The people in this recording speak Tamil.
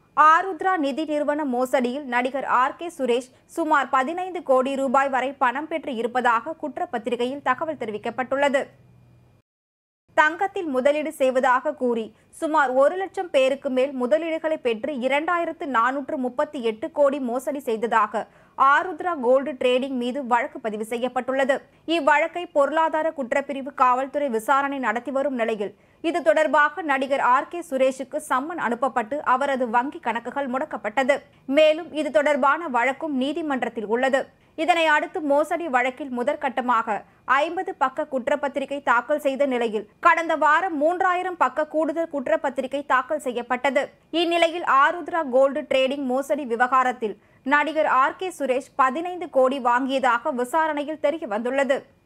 ஆருத்ரா நிதி நிறுவன மோசடியில் நடிகர் ஆர் கே சுரேஷ் சுமார் பதினைந்து கோடி ரூபாய் வரை பணம் பெற்று இருப்பதாக குற்றப்பத்திரிகையில் தகவல் தெரிவிக்கப்பட்டுள்ளது தங்கத்தில் முதலீடு செய்வதாக கூறி சுமார் ஒரு லட்சம் பேருக்கு மேல் முதலீடுகளை பெற்று இரண்டாயிரத்து நானூற்று முப்பத்தி எட்டு கோடி மோசடி செய்ததாக ஆருத்ரா கோல்டு ட்ரேடிங் மீது வழக்கு பதிவு செய்யப்பட்டுள்ளது இவ்வழக்கை பொருளாதார குற்றப்பிரிவு காவல்துறை விசாரணை நடத்தி வரும் நிலையில் இது தொடர்பாக நடிகர் ஆர் கே சுரேஷுக்கு சம்மன் அனுப்பப்பட்டு அவரது வங்கி கணக்குகள் முடக்கப்பட்டது மேலும் இது தொடர்பான வழக்கும் நீதிமன்றத்தில் உள்ளது இதனை அடுத்து மோசடி வழக்கில் முதற்கட்டமாக ஐம்பது பக்க குற்றப்பத்திரிகை தாக்கல் செய்த நிலையில் கடந்த வாரம் மூன்றாயிரம் பக்க கூடுதல் குற்றப்பத்திரிகை தாக்கல் செய்யப்பட்டது இந்நிலையில் ஆருத்ரா கோல்டு ட்ரேடிங் மோசடி விவகாரத்தில் நடிகர் ஆர் கே சுரேஷ் பதினைந்து கோடி வாங்கியதாக விசாரணையில் தெரிய வந்துள்ளது